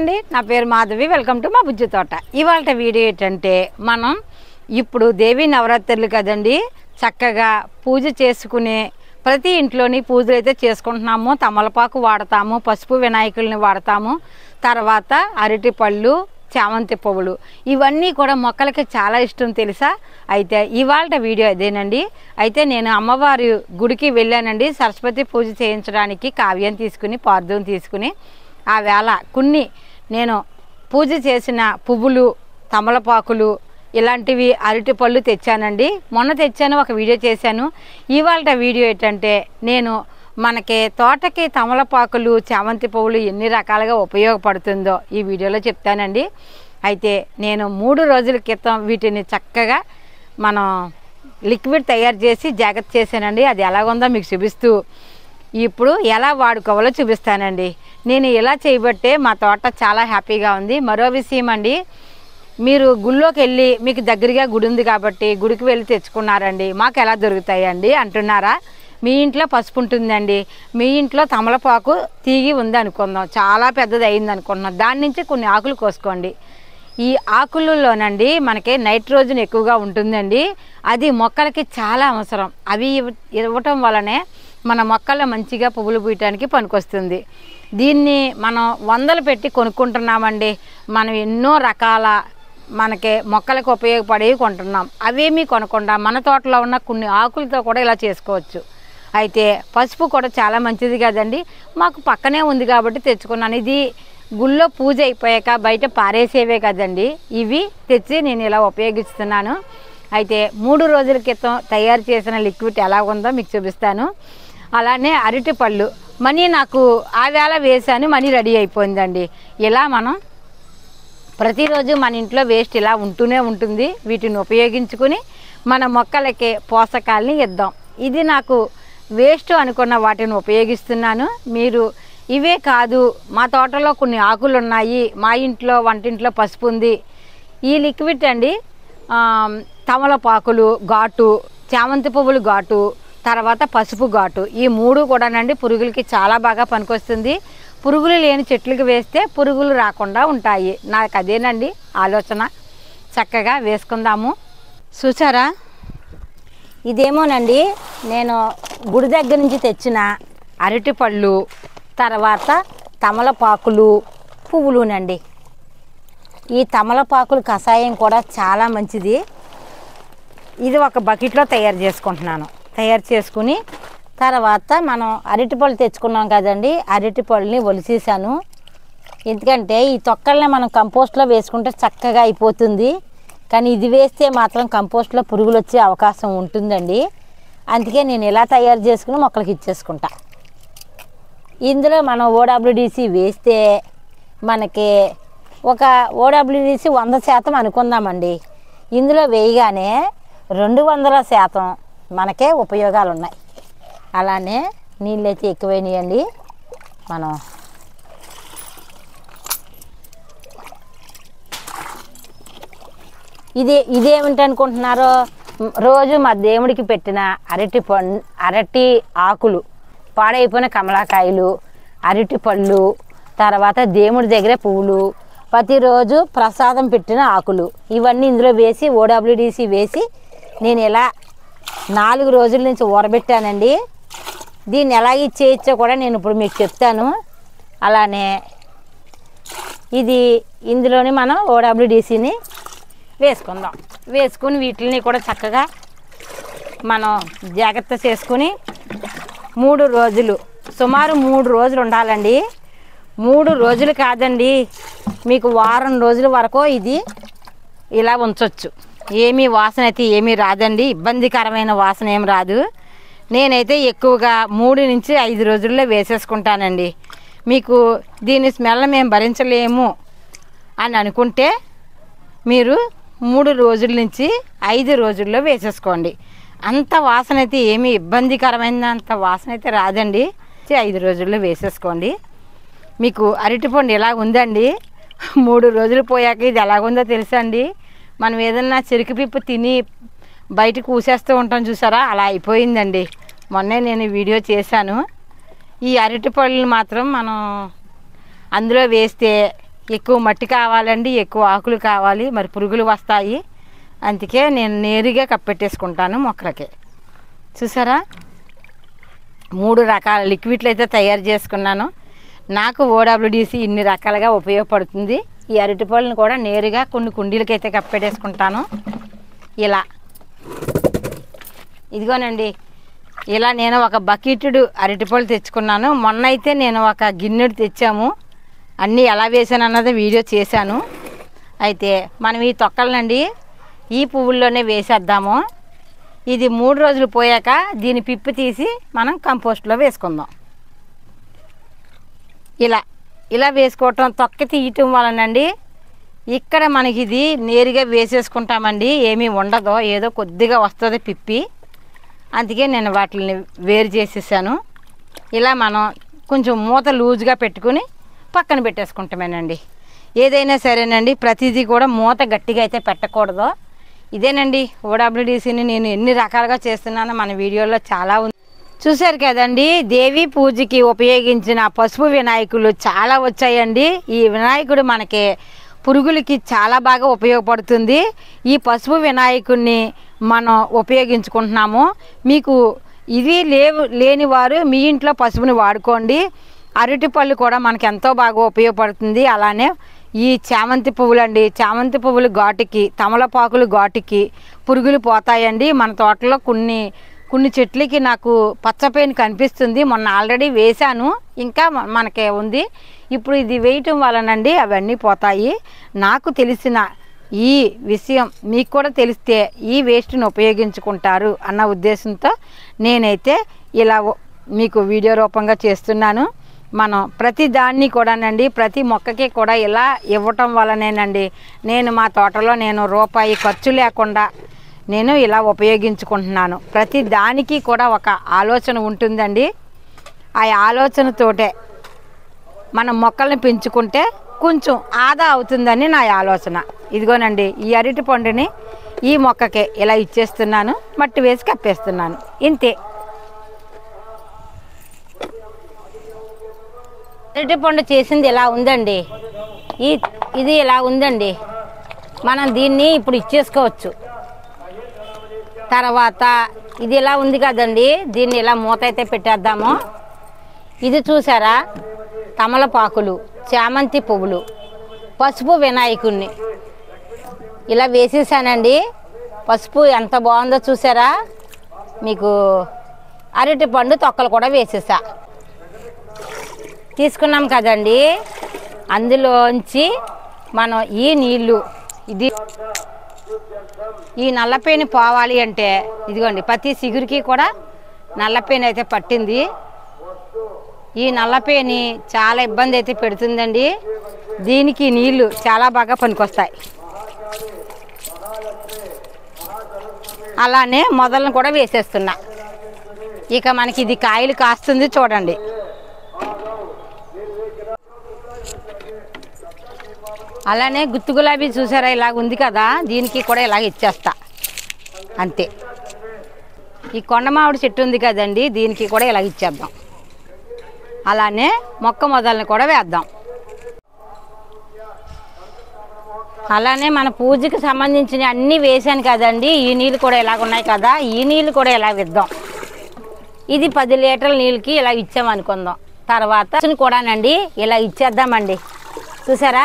అండి నా పేరు మాధవి వెల్కమ్ టు మా బుజ్జి తోట ఇవాళ వీడియో ఏంటంటే మనం ఇప్పుడు దేవి నవరాత్రులు కదండి చక్కగా పూజ చేసుకునే ప్రతి ఇంట్లోని పూజలు అయితే చేసుకుంటున్నాము తమలపాకు వాడతాము పసుపు వినాయకుల్ని వాడతాము తర్వాత అరటి పళ్ళు చామంతి పువ్వులు ఇవన్నీ కూడా మొక్కలకి చాలా ఇష్టం తెలుసా అయితే ఇవాళ వీడియో అదేనండి అయితే నేను అమ్మవారి గుడికి వెళ్ళానండి సరస్వతి పూజ చేయించడానికి కావ్యం తీసుకుని పార్థం తీసుకుని ఆ వేళ కొన్ని నేను పూజ చేసిన పువ్వులు తమలపాకులు ఇలాంటివి అరటి పళ్ళు తెచ్చానండి మొన్న తెచ్చాను ఒక వీడియో చేశాను ఇవాళ వీడియో ఏంటంటే నేను మనకి తోటకి తమలపాకులు చామంతి పువ్వులు ఎన్ని రకాలుగా ఉపయోగపడుతుందో ఈ వీడియోలో చెప్తానండి అయితే నేను మూడు రోజుల క్రితం వీటిని చక్కగా మనం లిక్విడ్ తయారు చేసి జాగ్రత్త చేశానండి అది ఎలాగుందో మీకు చూపిస్తూ ఇప్పుడు ఎలా వాడుకోవాలో చూపిస్తానండి నేను ఇలా చేయబట్టే మా తోట చాలా హ్యాపీగా ఉంది మరో విషయం అండి మీరు గుళ్ళోకి వెళ్ళి మీకు దగ్గరగా గుడి ఉంది కాబట్టి గుడికి వెళ్ళి తెచ్చుకున్నారండి మాకు ఎలా దొరుకుతాయండి అంటున్నారా మీ ఇంట్లో పసుపు ఉంటుందండి మీ ఇంట్లో తమలపాకు తీగి ఉంది అనుకుందాం చాలా పెద్దది అయింది అనుకుంటున్నాం దాని నుంచి కొన్ని ఆకులు కోసుకోండి ఈ ఆకులలోనండి మనకి నైట్రోజన్ ఎక్కువగా ఉంటుందండి అది మొక్కలకి చాలా అవసరం అవి ఇవ్వ- ఇవ్వటం వలనే మన మొక్కల్లో మంచిగా పువ్వులు పూయటానికి పనికొస్తుంది దీన్ని మనం వందలు పెట్టి కొనుక్కుంటున్నామండి మనం ఎన్నో రకాల మనకి మొక్కలకు ఉపయోగపడేవి కొంటున్నాం అవేమీ కొనకుండా మన తోటలో ఉన్న కొన్ని ఆకులతో కూడా ఇలా చేసుకోవచ్చు అయితే పసుపు కూడా చాలా మంచిది కదండి మాకు పక్కనే ఉంది కాబట్టి తెచ్చుకున్నాను ఇది గుళ్ళో పూజ అయిపోయాక బయట పారేసేవే కదండి ఇవి తెచ్చి నేను ఇలా ఉపయోగిస్తున్నాను అయితే మూడు రోజుల క్రితం తయారు చేసిన లిక్విడ్ ఎలా ఉందో మీకు చూపిస్తాను అలానే అరటి పళ్ళు మనీ నాకు ఆ వేళ వేసాను మనీ రెడీ అయిపోయిందండి ఇలా మనం ప్రతిరోజు మన ఇంట్లో వేస్ట్ ఇలా ఉంటూనే ఉంటుంది వీటిని ఉపయోగించుకుని మన మొక్కలకి పోషకాలని ఇద్దాం ఇది నాకు వేస్ట్ అనుకున్న వాటిని ఉపయోగిస్తున్నాను మీరు ఇవే కాదు మా తోటలో కొన్ని ఆకులు ఉన్నాయి మా ఇంట్లో వంటింట్లో పసుపు ఉంది ఈ లిక్విడ్ అండి ఆ, తమలపాకులు ఘాటు చామంతి పువ్వులు ఘాటు తర్వాత పసుపు ఘాటు ఈ మూడు కూడానండి పురుగులకి చాలా బాగా పనికొస్తుంది పురుగులు లేని చెట్లకు వేస్తే పురుగులు రాకుండా ఉంటాయి నాకు అదేనండి ఆలోచన చక్కగా వేసుకుందాము చూసారా ఇదేమోనండి నేను గుడి దగ్గర నుంచి తెచ్చిన అరటిపళ్ళు తర్వాత తమలపాకులు పువ్వులునండి ఈ తమలపాకులు కషాయం కూడా చాలా మంచిది ఇది ఒక బకెట్లో తయారు చేసుకుంటున్నాను తయారు చేసుకుని తర్వాత మనం అరటిపళ్ళు తెచ్చుకున్నాం కదండి అరటిపళ్ళని ఒలిసేసాను ఎందుకంటే ఈ తొక్కల్ని మనం కంపోస్ట్లో వేసుకుంటే చక్కగా అయిపోతుంది కానీ ఇది వేస్తే మాత్రం కంపోస్ట్లో పురుగులు వచ్చే అవకాశం ఉంటుందండి అందుకే నేను ఇలా తయారు చేసుకుని మొక్కలకి ఇచ్చేసుకుంటా ఇందులో మనం ఓడబ్ల్యూడిసి వేస్తే మనకి ఒక ఓడబ్ల్యూడిసి వంద శాతం అనుకుందామండి ఇందులో వేయగానే రెండు వందల శాతం మనకే ఉపయోగాలు ఉన్నాయి అలానే నీళ్ళు అయితే ఎక్కువైనాయండి మనం ఇది ఇదేమిటి అనుకుంటున్నారో మ్, రోజు మా దేవుడికి పెట్టిన అరటి పండు అరటి ఆకులు పాడైపోయిన కమలాకాయలు అరటి పళ్ళు తర్వాత దేవుడి దగ్గర పువ్వులు ప్రతిరోజు ప్రసాదం పెట్టిన ఆకులు ఇవన్నీ ఇందులో వేసి ఓడబ్ల్యూడిసి వేసి నేను ఇలా నాలుగు రోజుల నుంచి ఊరబెట్టానండి దీన్ని ఎలా ఇచ్చేయచ్చో కూడా నేను ఇప్పుడు మీకు చెప్తాను అలానే ఇది ఇందులోని మనం ఓడబ్ల్యూడిసిని వేసుకుందాం వేసుకుని వీటిని కూడా చక్కగా మనం జాగ్రత్త చేసుకుని మూడు రోజులు సుమారు మూడు రోజులు ఉండాలండి మూడు రోజులు కాదండి మీకు వారం రోజుల వరకు ఇది ఇలా ఉంచవచ్చు ఏమీ వాసన అయితే ఏమీ రాదండి ఇబ్బందికరమైన వాసన ఏం రాదు నేనైతే ఎక్కువగా మూడు నుంచి ఐదు రోజుల్లో వేసేసుకుంటానండి మీకు దీని స్మెల్ మేము భరించలేము అని అనుకుంటే మీరు మూడు రోజుల నుంచి ఐదు రోజుల్లో వేసేసుకోండి అంత వాసన అయితే ఏమీ ఇబ్బందికరమైన అంత వాసన అయితే రాదండి చి- ఐదు రోజుల్లో వేసేసుకోండి మీకు అరటిపండు ఎలా ఉందండి మూడు రోజులు పోయాక ఇది ఎలాగుందో తెలుసా అండి మనం ఏదన్నా చెరుకు పిప్పు తిని బయటకు ఊసేస్తూ ఉంటాం చూసారా అలా అయిపోయిందండి మొన్నే నేను వీడియో చేశాను ఈ అరటిపళ్ళు మాత్రం మనం అందులో వేస్తే ఎక్కువ మట్టి కావాలండి ఎక్కువ ఆకులు కావాలి మరి పురుగులు వస్తాయి అందుకే నేను నేరుగా కప్పెట్టేసుకుంటాను మొక్కలకి చూసారా మూడు రకాల లిక్విడ్లు అయితే తయారు చేసుకున్నాను నాకు ఓడబ్ల్యూడిసి ఇన్ని రకాలుగా ఉపయోగపడుతుంది ఈ అరటిపళ్ళని కూడా నేరుగా కొన్ని కుండీలకి అయితే కప్పెట్టేసుకుంటాను ఇలా ఇదిగోనండి ఇలా నేను ఒక బకెటుడు అరటిపళ్ళు తెచ్చుకున్నాను మొన్న అయితే నేను ఒక గిన్నెడు తెచ్చాము అన్నీ ఎలా వేసాను అన్నది వీడియో చేశాను అయితే మనం ఈ తొక్కలనండి ఈ పువ్వుల్లోనే వేసేద్దాము ఇది మూడు రోజులు పోయాక దీని పిప్పి తీసి మనం కంపోస్ట్లో వేసుకుందాం ఇలా ఇలా వేసుకోవటం తొక్క తీయటం వలనండి ఇక్కడ మనకి ఇది నేరుగా వేసేసుకుంటామండి ఏమీ ఉండదో ఏదో కొద్దిగా వస్తుంది పిప్పి అందుకే నేను వాటిని వేరు చేసేసాను ఇలా మనం కొంచెం మూత లూజ్గా పెట్టుకుని పక్కన పెట్టేసుకుంటామేనండి ఏదైనా సరేనండి ప్రతిదీ కూడా మూత గట్టిగా అయితే పెట్టకూడదు ఇదేనండి ఓడబ్ల్యూడిసిని నేను ఎన్ని రకాలుగా చేస్తున్నానో మన వీడియోలో చాలా ఉంది చూశారు కదండి దేవి పూజకి ఉపయోగించిన పసుపు వినాయకులు చాలా వచ్చాయండి ఈ వినాయకుడు మనకి పురుగులకి చాలా బాగా ఉపయోగపడుతుంది ఈ పసుపు వినాయకుడిని మనం ఉపయోగించుకుంటున్నాము మీకు ఇది లేవు లేని వారు మీ ఇంట్లో పసుపుని వాడుకోండి అరటి పళ్ళు కూడా మనకి ఎంతో బాగా ఉపయోగపడుతుంది అలానే ఈ చామంతి పువ్వులు అండి చామంతి పువ్వులు ఘాటుకి తమలపాకులు ఘాటుకి పురుగులు పోతాయండి మన తోటలో కొన్ని కొన్ని చెట్లకి నాకు పచ్చపైన కనిపిస్తుంది మొన్న ఆల్రెడీ వేశాను ఇంకా మ- మనకే ఉంది ఇప్పుడు ఇది వేయటం వలనండి అవన్నీ పోతాయి నాకు తెలిసిన ఈ విషయం మీకు కూడా తెలిస్తే ఈ వేస్ట్ని ఉపయోగించుకుంటారు అన్న ఉద్దేశంతో నేనైతే ఇలా ఓ- మీకు వీడియో రూపంగా చేస్తున్నాను మనం ప్రతి దాన్ని కూడానండి ప్రతి మొక్కకి కూడా ఇలా ఇవ్వటం వలనేనండి నేను మా తోటలో నేను రూపాయి ఖర్చు లేకుండా నేను ఇలా ఉపయోగించుకుంటున్నాను ప్రతి దానికి కూడా ఒక ఆలోచన ఉంటుందండి ఆ ఆలోచనతోటే మనం మొక్కల్ని పెంచుకుంటే కొంచెం ఆదా అవుతుందని నా ఆలోచన ఇదిగోనండి ఈ అరటి పండుని ఈ మొక్కకి ఇలా ఇచ్చేస్తున్నాను మట్టి వేసి కప్పేస్తున్నాను ఇంతే అరటి పండు చేసింది ఇలా ఉందండి ఈ ఇది ఇలా ఉందండి మనం దీన్ని ఇప్పుడు ఇచ్చేసుకోవచ్చు తర్వాత ఇది ఇలా ఉంది కదండి దీన్ని ఇలా మూత అయితే పెట్టేద్దాము ఇది చూసారా తమలపాకులు చామంతి పువ్వులు పసుపు వినాయకుడిని ఇలా వేసేసానండి పసుపు ఎంత బాగుందో చూసారా మీకు అరటి పండు తొక్కలు కూడా వేసేసా తీసుకున్నాం కదండి అందులోంచి మనం ఈ నీళ్ళు ఇది ఈ నల్లపేని పోవాలి అంటే ఇదిగోండి ప్రతి సిగురికి కూడా నల్లపేని అయితే పట్టింది ఈ నల్లపేని చాలా ఇబ్బంది అయితే పెడుతుందండి దీనికి నీళ్లు చాలా బాగా పనికొస్తాయి అలానే మొదలను కూడా వేసేస్తున్నా ఇక మనకి ఇది కాయలు కాస్తుంది చూడండి అలానే గుత్తు గులాబీ చూసారా ఇలాగ ఉంది కదా దీనికి కూడా ఇలాగ ఇచ్చేస్తా అంతే ఈ కొండ మామిడి చెట్టు ఉంది కదండి దీనికి కూడా ఇలాగ ఇచ్చేద్దాం అలానే మొక్క మొదలను కూడా వేద్దాం అలానే మన పూజకి సంబంధించిన అన్నీ వేసాను కదండి ఈ నీళ్ళు కూడా ఇలాగ ఉన్నాయి కదా ఈ నీళ్ళు కూడా ఇలా ఇద్దాం ఇది పది లీటర్ల నీళ్ళకి ఇలా ఇచ్చామనుకుందాం తర్వాత ఇసుని కూడానండి ఇలా ఇచ్చేద్దామండి చూసారా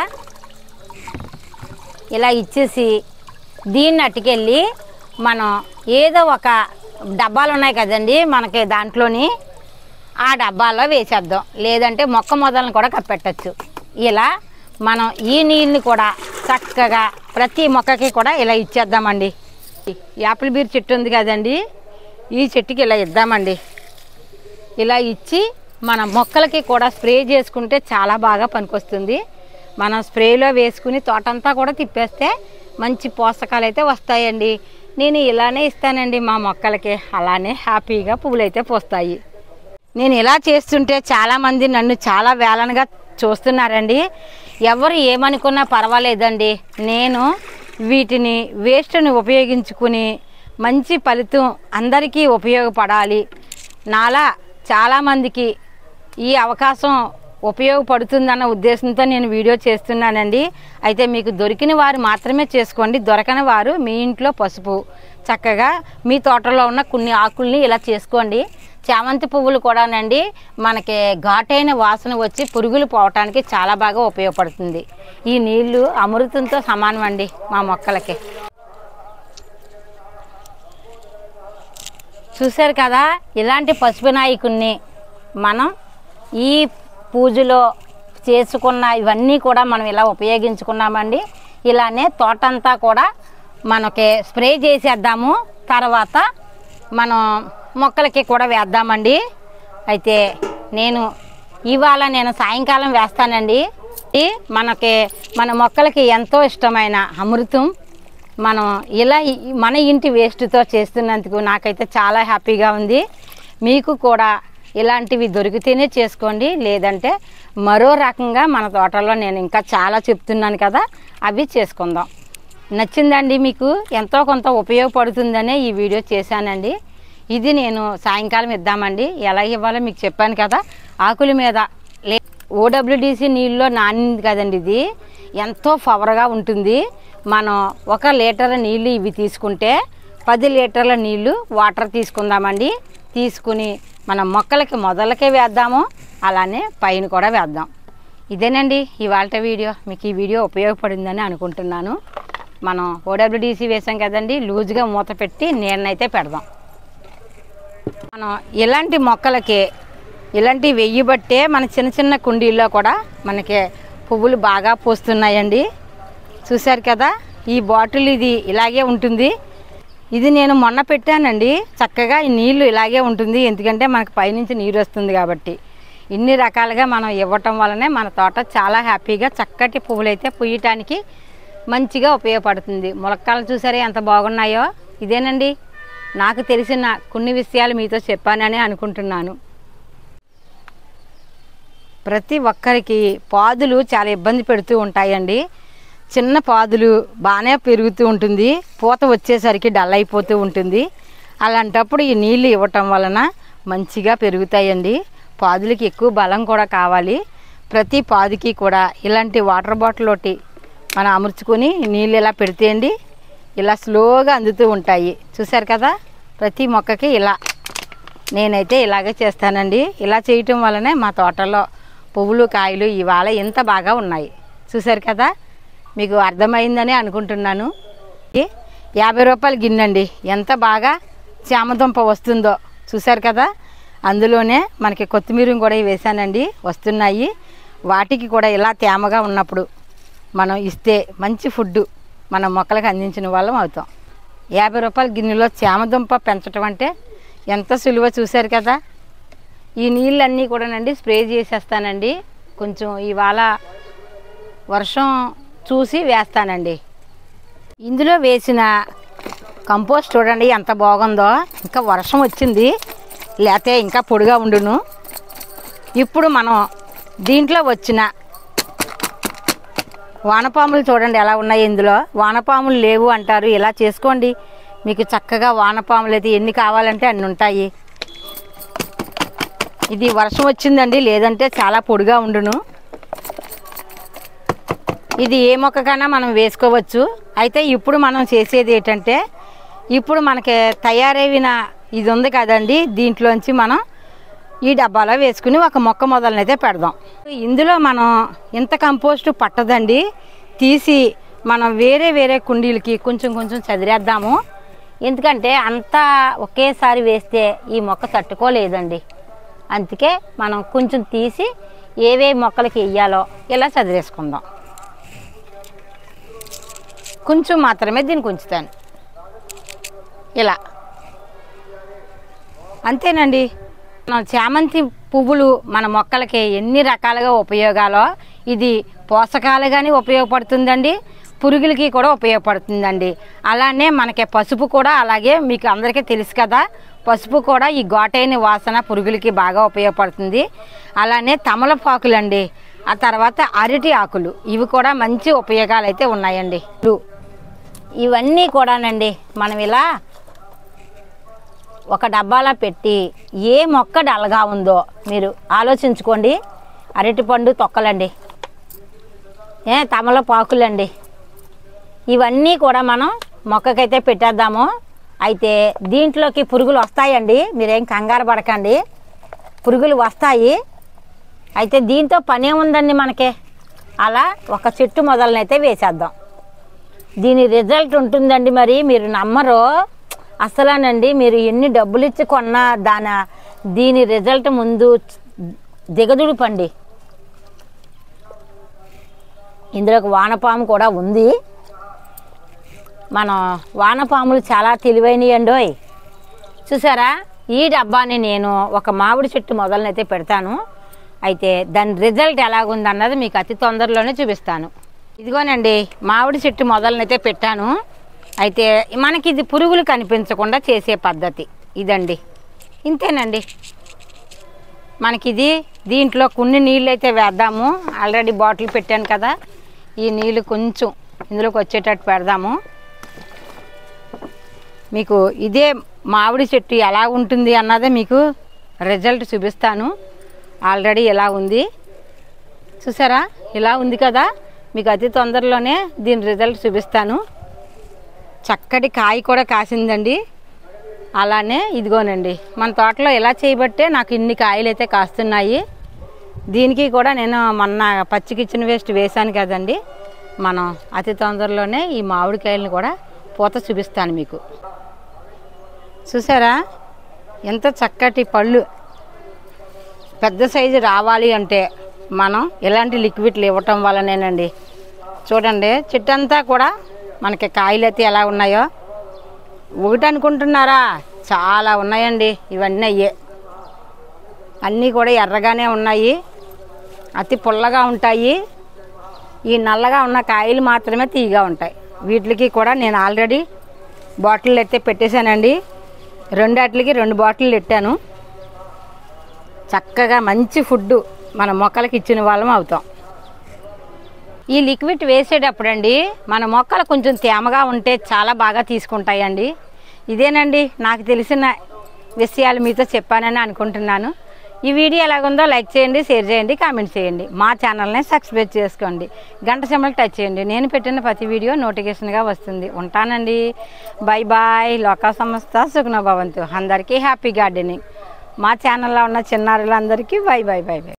ఇలా ఇచ్చేసి దీన్ని అట్టుకెళ్ళి మనం ఏదో ఒక డబ్బాలు ఉన్నాయి కదండి మనకి దాంట్లోని ఆ డబ్బాలో వేసేద్దాం లేదంటే మొక్క మొదలను కూడా కప్పెట్టచ్చు ఇలా మనం ఈ నీళ్ళని కూడా చక్కగా ప్రతి మొక్కకి కూడా ఇలా ఇచ్చేద్దామండి యాపిల్ బీర్ చెట్టు ఉంది కదండి ఈ చెట్టుకి ఇలా ఇద్దామండి ఇలా ఇచ్చి మన మొక్కలకి కూడా స్ప్రే చేసుకుంటే చాలా బాగా పనికొస్తుంది మనం స్ప్రేలో వేసుకుని తోటంతా కూడా తిప్పేస్తే మంచి పోషకాలు అయితే వస్తాయండి నేను ఇలానే ఇస్తానండి మా మొక్కలకి అలానే హ్యాపీగా పువ్వులు అయితే పోస్తాయి నేను ఇలా చేస్తుంటే చాలామంది నన్ను చాలా వేలనగా చూస్తున్నారండి ఎవరు ఏమనుకున్నా పర్వాలేదండి నేను వీటిని వేస్ట్ని ఉపయోగించుకుని మంచి ఫలితం అందరికీ ఉపయోగపడాలి నాలా చాలామందికి ఈ అవకాశం ఉపయోగపడుతుందన్న ఉద్దేశంతో నేను వీడియో చేస్తున్నానండి అయితే మీకు దొరికిన వారు మాత్రమే చేసుకోండి దొరకని వారు మీ ఇంట్లో పసుపు చక్కగా మీ తోటలో ఉన్న కొన్ని ఆకుల్ని ఇలా చేసుకోండి చామంతి పువ్వులు కూడానండి మనకి ఘాటైన వాసన వచ్చి పురుగులు పోవటానికి చాలా బాగా ఉపయోగపడుతుంది ఈ నీళ్లు అమృతంతో సమానం అండి మా మొక్కలకి చూశారు కదా ఇలాంటి పసుపు నాయకుడిని మనం ఈ పూజలో చేసుకున్న ఇవన్నీ కూడా మనం ఇలా ఉపయోగించుకున్నామండి ఇలానే తోటంతా కూడా మనకి స్ప్రే చేసేద్దాము తర్వాత మనం మొక్కలకి కూడా వేద్దామండి అయితే నేను ఇవాళ నేను సాయంకాలం వేస్తానండి ఈ మనకి మన మొక్కలకి ఎంతో ఇష్టమైన అమృతం మనం ఇలా ఈ- మన ఇంటి వేస్ట్తో చేస్తున్నందుకు నాకైతే చాలా హ్యాపీగా ఉంది మీకు కూడా ఇలాంటివి దొరికితేనే చేసుకోండి లేదంటే మరో రకంగా మన తోటలో నేను ఇంకా చాలా చెప్తున్నాను కదా అవి చేసుకుందాం నచ్చిందండి మీకు ఎంతో కొంత ఉపయోగపడుతుందనే ఈ వీడియో చేశానండి ఇది నేను సాయంకాలం ఇద్దామండి ఎలా ఇవ్వాలో మీకు చెప్పాను కదా ఆకుల మీద లే ఓడబ్ల్యూడిసి నీళ్ళలో నానింది కదండి ఇది ఎంతో పవర్గా ఉంటుంది మనం ఒక లీటర్ నీళ్ళు ఇవి తీసుకుంటే పది లీటర్ల నీళ్ళు వాటర్ తీసుకుందామండి తీసుకుని మనం మొక్కలకి మొదలకే వేద్దాము అలానే పైన కూడా వేద్దాం ఇదేనండి ఇవాళ వీడియో మీకు ఈ వీడియో ఉపయోగపడిందని అనుకుంటున్నాను మనం ఓడబ్ల్యూడిసి వేసాం కదండి లూజ్గా మూత పెట్టి నీళ్ళనైతే పెడదాం మనం ఇలాంటి మొక్కలకి ఇలాంటి వెయ్యి బట్టే మన చిన్న చిన్న కుండీల్లో కూడా మనకి పువ్వులు బాగా పూస్తున్నాయండి చూశారు కదా ఈ బాటిల్ ఇది ఇలాగే ఉంటుంది ఇది నేను మొన్న పెట్టానండి చక్కగా ఈ నీళ్లు ఇలాగే ఉంటుంది ఎందుకంటే మనకు పైనుంచి నీరు వస్తుంది కాబట్టి ఇన్ని రకాలుగా మనం ఇవ్వటం వల్లనే మన తోట చాలా హ్యాపీగా చక్కటి పువ్వులు అయితే పూయటానికి మంచిగా ఉపయోగపడుతుంది ములక్కాలు చూసారా ఎంత బాగున్నాయో ఇదేనండి నాకు తెలిసిన కొన్ని విషయాలు మీతో చెప్పానని అనుకుంటున్నాను ప్రతి ఒక్కరికి పాదులు చాలా ఇబ్బంది పెడుతూ ఉంటాయండి చిన్న పాదులు బాగానే పెరుగుతూ ఉంటుంది పూత వచ్చేసరికి డల్ అయిపోతూ ఉంటుంది అలాంటప్పుడు ఈ నీళ్ళు ఇవ్వటం వలన మంచిగా పెరుగుతాయండి పాదులకి ఎక్కువ బలం కూడా కావాలి ప్రతి పాదుకి కూడా ఇలాంటి వాటర్ బాటిల్ ఒకటి మనం అమర్చుకొని నీళ్ళు ఇలా పెడితే అండి ఇలా స్లోగా అందుతూ ఉంటాయి చూసారు కదా ప్రతి మొక్కకి ఇలా నేనైతే ఇలాగే చేస్తానండి ఇలా చేయటం వల్లనే మా తోటలో పువ్వులు కాయలు ఇవాళ ఇంత బాగా ఉన్నాయి చూసారు కదా మీకు అర్థమైందని అనుకుంటున్నాను ఈ యాభై రూపాయల గిన్నెండి ఎంత బాగా చామదుంప వస్తుందో చూసారు కదా అందులోనే మనకి కొత్తిమీర కూడా వేసానండి వస్తున్నాయి వాటికి కూడా ఇలా తేమగా ఉన్నప్పుడు మనం ఇస్తే మంచి ఫుడ్ మన మొక్కలకు అందించిన వాళ్ళం అవుతాం యాభై రూపాయల గిన్నెలో చామదుంప పెంచడం అంటే ఎంత సులువో చూశారు కదా ఈ నీళ్ళన్నీ కూడానండి స్ప్రే చేసేస్తానండి కొంచెం ఇవాళ వర్షం చూసి వేస్తానండి ఇందులో వేసిన కంపోస్ట్ చూడండి ఎంత బాగుందో ఇంకా వర్షం వచ్చింది లేతే ఇంకా పొడిగా ఉండును ఇప్పుడు మనం దీంట్లో వచ్చిన వానపాములు చూడండి ఎలా ఉన్నాయి ఇందులో వానపాములు లేవు అంటారు ఇలా చేసుకోండి మీకు చక్కగా వానపాములు అయితే ఎన్ని కావాలంటే అన్ని ఉంటాయి ఇది వర్షం వచ్చిందండి లేదంటే చాలా పొడిగా ఉండును ఇది ఏ మొక్కకైనా మనం వేసుకోవచ్చు అయితే ఇప్పుడు మనం చేసేది ఏంటంటే ఇప్పుడు మనకి తయారైన ఇది ఉంది కదండి దీంట్లోంచి మనం ఈ డబ్బాలో వేసుకుని ఒక మొక్క మొదలనైతే పెడదాం ఇందులో మనం ఇంత కంపోస్ట్ పట్టదండి తీసి మనం వేరే వేరే కుండీలకి కొంచెం కొంచెం చదిరేద్దాము ఎందుకంటే అంతా ఒకేసారి వేస్తే ఈ మొక్క తట్టుకోలేదండి అందుకే మనం కొంచెం తీసి ఏవే మొక్కలకి వెయ్యాలో ఇలా చదివేసుకుందాం కొంచెం మాత్రమే దీనికి ఉంచుతాను ఇలా అంతేనండి మన చామంతి పువ్వులు మన మొక్కలకి ఎన్ని రకాలుగా ఉపయోగాలో ఇది పోషకాలు కానీ ఉపయోగపడుతుందండి పురుగులకి కూడా ఉపయోగపడుతుందండి అలానే మనకి పసుపు కూడా అలాగే మీకు అందరికీ తెలుసు కదా పసుపు కూడా ఈ ఘాటైన వాసన పురుగులకి బాగా ఉపయోగపడుతుంది అలానే తమలపాకులు అండి ఆ తర్వాత అరటి ఆకులు ఇవి కూడా మంచి ఉపయోగాలు అయితే ఉన్నాయండి ఇవన్నీ కూడానండి మనం ఇలా ఒక డబ్బాలో పెట్టి ఏ మొక్క డల్గా ఉందో మీరు ఆలోచించుకోండి అరటిపండు తొక్కలండి ఏ తమలపాకులండి ఇవన్నీ కూడా మనం మొక్కకైతే పెట్టేద్దాము అయితే దీంట్లోకి పురుగులు వస్తాయండి మీరేం కంగారు పడకండి పురుగులు వస్తాయి అయితే దీంతో పని ఏముందండి మనకి అలా ఒక చెట్టు మొదలనైతే వేసేద్దాం దీని రిజల్ట్ ఉంటుందండి మరి మీరు నమ్మరు అసలానండి మీరు ఎన్ని డబ్బులు ఇచ్చి కొన్నా దాని దీని రిజల్ట్ ముందు దిగదుడిపండి ఇందులో ఒక వానపాము కూడా ఉంది మనం వానపాములు చాలా తెలివైనవి అండోయ్ చూసారా ఈ డబ్బాని నేను ఒక మామిడి చెట్టు మొదలనైతే పెడతాను అయితే దాని రిజల్ట్ ఎలాగుందన్నది మీకు అతి తొందరలోనే చూపిస్తాను ఇదిగోనండి మామిడి చెట్టు మొదలనైతే పెట్టాను అయితే మనకి ఇది పురుగులు కనిపించకుండా చేసే పద్ధతి ఇదండి ఇంతేనండి మనకిది దీంట్లో కొన్ని నీళ్ళు అయితే వేద్దాము ఆల్రెడీ బాటిల్ పెట్టాను కదా ఈ నీళ్ళు కొంచెం ఇందులోకి వచ్చేటట్టు పెడదాము మీకు ఇదే మామిడి చెట్టు ఎలా ఉంటుంది అన్నదే మీకు రిజల్ట్ చూపిస్తాను ఆల్రెడీ ఎలా ఉంది చూసారా ఇలా ఉంది కదా మీకు అతి తొందరలోనే దీని రిజల్ట్ చూపిస్తాను చక్కటి కాయ కూడా కాసిందండి అలానే ఇదిగోనండి మన తోటలో ఇలా చేయబట్టే నాకు ఇన్ని కాయలు అయితే కాస్తున్నాయి దీనికి కూడా నేను మొన్న పచ్చి కిచెన్ వేస్ట్ వేశాను కదండి మనం అతి తొందరలోనే ఈ మామిడికాయలను కూడా పూత చూపిస్తాను మీకు చూసారా ఎంత చక్కటి పళ్ళు పెద్ద సైజు రావాలి అంటే మనం ఇలాంటి లిక్విడ్లు ఇవ్వటం వల్లనేనండి చూడండి చెట్టంతా కూడా మనకి కాయలు అయితే ఎలా ఉన్నాయో ఒకటి అనుకుంటున్నారా చాలా ఉన్నాయండి ఇవన్నీ అయ్యే అన్నీ కూడా ఎర్రగానే ఉన్నాయి అతి పుల్లగా ఉంటాయి ఈ నల్లగా ఉన్న కాయలు మాత్రమే తీయగా ఉంటాయి వీటికి కూడా నేను ఆల్రెడీ బాటిల్ అయితే పెట్టేశానండి రెండాటికి రెండు బాటిల్ పెట్టాను చక్కగా మంచి ఫుడ్ మన మొక్కలకి ఇచ్చిన వాళ్ళం అవుతాం ఈ లిక్విడ్ వేసేటప్పుడండి మన మొక్కలు కొంచెం తేమగా ఉంటే చాలా బాగా తీసుకుంటాయండి ఇదేనండి నాకు తెలిసిన విషయాలు మీతో చెప్పానని అనుకుంటున్నాను ఈ వీడియో ఎలాగుందో లైక్ చేయండి షేర్ చేయండి కామెంట్ చేయండి మా ఛానల్ని సబ్స్క్రైబ్ చేసుకోండి గంట సింబల్ టచ్ చేయండి నేను పెట్టిన ప్రతి వీడియో నోటిఫికేషన్గా వస్తుంది ఉంటానండి బాయ్ బాయ్ లోకా సంస్థ సుగుణ భవంతు అందరికీ హ్యాపీ గార్డెనింగ్ మా ఛానల్లో ఉన్న చిన్నారులందరికీ బాయ్ బాయ్ బాయ్ బాయ్